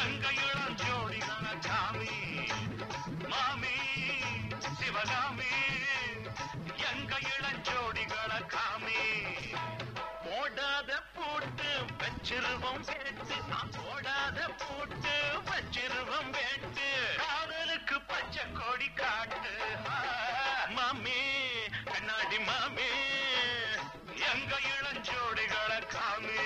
எங்க இளம் ஜோடிகள காமி மாமி சிவகாமி எங்க இளஞ்சோடிகள காமி போடாத பூட்டு வச்சிருவோம் வேட்டு நான் போடாத பூட்டு வச்சிருவோம் வேட்டு காதலுக்கு பச்சை கொடி காட்டு ஆ, மாமி கண்ணாடி மாமி எங்க இளஞ்சோடிகள காமி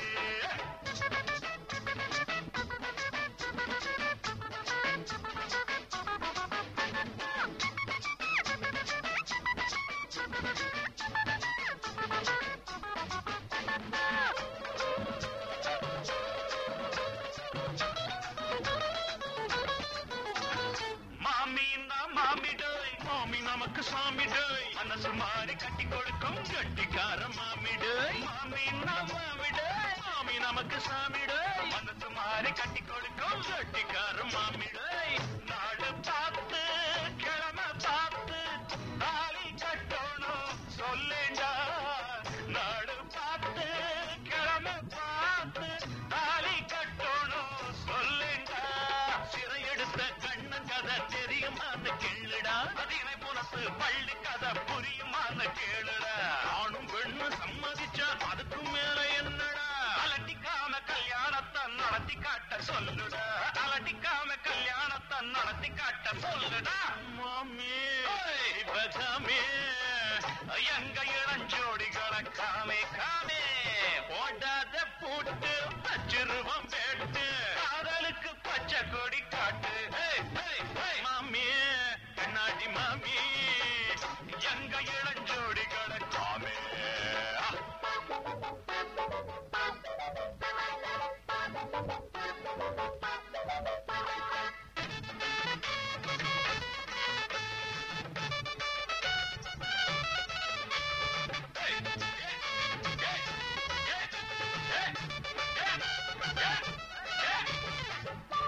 மாமி மாமி டோய் மாமி நமக்கு சாமி டோய் மனசு மாறி கட்டி கொடுக்கும் கட்டிக்கார மாமி டோய் மாமி மாமி டோய் மாமி நமக்கு சாமி டோய் மனசு மாறி கட்டி கொடுக்கும் கட்டிக்கார மாமி டோய் நாடு பார்த்து கிழமை பார்த்து தாலி கட்டணும் சொல்லேண்டா நாடு பார்த்து கிழமை பார்த்து தாலி கட்டணும் சொல்லேண்டா சிறை எடுத்த கண்ணன் கதை தெரியுமான்னு கேளுடா அதினை புனத்து பள்ளி கதை புரியுமான்னு கேளுடா ஆணும் பெண்ணும் சம்மதிச்சா அதுக்கு மேல என்னடா அலட்டிக்காம கல்யாணத்தை நடத்தி காட்ட சொல்லுடா அலட்டிக்காம கல்யாணத்தை நடத்தி காட்ட சொல்லுடா மாமி பகாமே எங்க இளஞ்சோடிகளை காமே காமே போடாத பூட்டு வச்சிருவம் பேட்டு காதலுக்கு பச்சை கொடி காட்டு ஏய், ஏய், ஏய், மாமி கண்ணாடி மாமி எங்க இளஞ்சோடிகளை காமே ஏய், ஏய், ஏய், ஏய், ஏய், ஏய், ஏய்.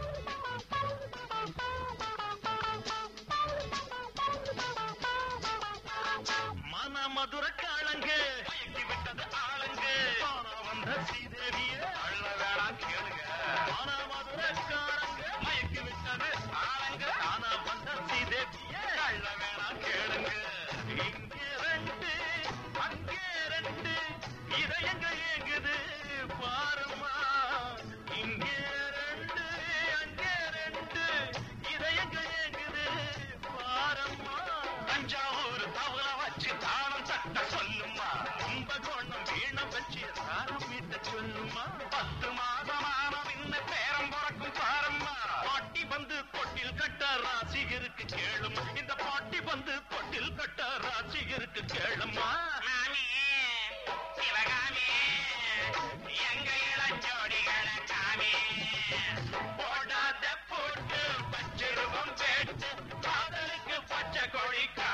மன மதுர காலங்க மயக்கி விட்டது ஆளுங்க ஆனா வந்த சீதேவிய அள்ள வேணாம் கேளுங்க மன மதுர காலங்க மயக்கி விட்டது ஆளுங்க ஆனா வந்த சீதேவிய அள்ள வேணாம் கேளுங்க இங்கே ரெண்டு அங்கே ரெண்டு இதயங்கள் ஏங்குது பாருமா இங்கே ரெண்டு அங்கே ரெண்டு இதயங்கள் ஏங்குது பாரம்மா தஞ்சாவூர் தவற வச்சு தாளம் தட்ட சொல்லுமா கும்பகோணம் வீண வச்சு ராகம் மீட்ட சொல்லுமா பத்து மாதமான பின்ன பேரம் பிறக்கும் பாரம்மா பாட்டி வந்து கொட்டில் கட்ட ராசிகருக்கு கேளும் இந்த பாட்டி வந்து கொட்டில் கட்ட ராசிகருக்கு கேளுமா மாமி சிவகாமி எங்க இளஞ்சோடிகளை காமி போடாத போட்டு பச்சிருவம் பேட்டு காதலுக்கு பச்சை கொடி